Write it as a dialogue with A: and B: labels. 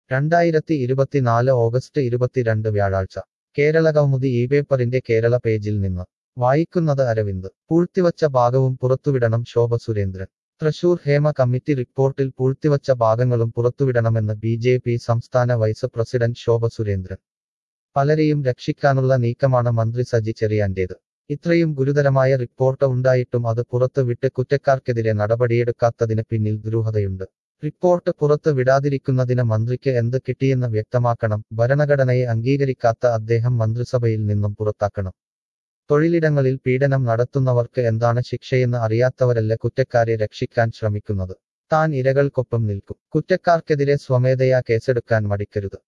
A: രണ്ടായിരത്തി ഇരുപത്തിനാല് ഓഗസ്റ്റ് ഇരുപത്തിരണ്ട് വ്യാഴാഴ്ച കേരള കൗമുദി ഈ പേപ്പറിന്റെ കേരള പേജിൽ നിന്ന് വായിക്കുന്നത് അരവിന്ദ് പൂഴ്ത്തിവച്ച ഭാഗവും പുറത്തുവിടണം ശോഭ സുരേന്ദ്രൻ തൃശൂർ ഹേമ കമ്മിറ്റി റിപ്പോർട്ടിൽ പൂഴ്ത്തിവച്ച ഭാഗങ്ങളും പുറത്തുവിടണമെന്ന് ബി ജെ പി സംസ്ഥാന വൈസ് പ്രസിഡന്റ് ശോഭ സുരേന്ദ്രൻ പലരെയും രക്ഷിക്കാനുള്ള നീക്കമാണ് മന്ത്രി സജി ചെറിയാന്റേത് ഇത്രയും ഗുരുതരമായ റിപ്പോർട്ട് ഉണ്ടായിട്ടും അത് പുറത്ത് വിട്ട് കുറ്റക്കാർക്കെതിരെ നടപടിയെടുക്കാത്തതിന് പിന്നിൽ ദുരൂഹതയുണ്ട് റിപ്പോർട്ട് പുറത്ത് വിടാതിരിക്കുന്നതിന് മന്ത്രിക്ക് എന്ത് കിട്ടിയെന്ന് വ്യക്തമാക്കണം ഭരണഘടനയെ അംഗീകരിക്കാത്ത അദ്ദേഹം മന്ത്രിസഭയിൽ നിന്നും പുറത്താക്കണം തൊഴിലിടങ്ങളിൽ പീഡനം നടത്തുന്നവർക്ക് എന്താണ് ശിക്ഷയെന്ന് അറിയാത്തവരല്ല കുറ്റക്കാരെ രക്ഷിക്കാൻ ശ്രമിക്കുന്നത് താൻ ഇരകൾക്കൊപ്പം നിൽക്കും കുറ്റക്കാർക്കെതിരെ സ്വമേധയാ കേസെടുക്കാൻ മടിക്കരുത്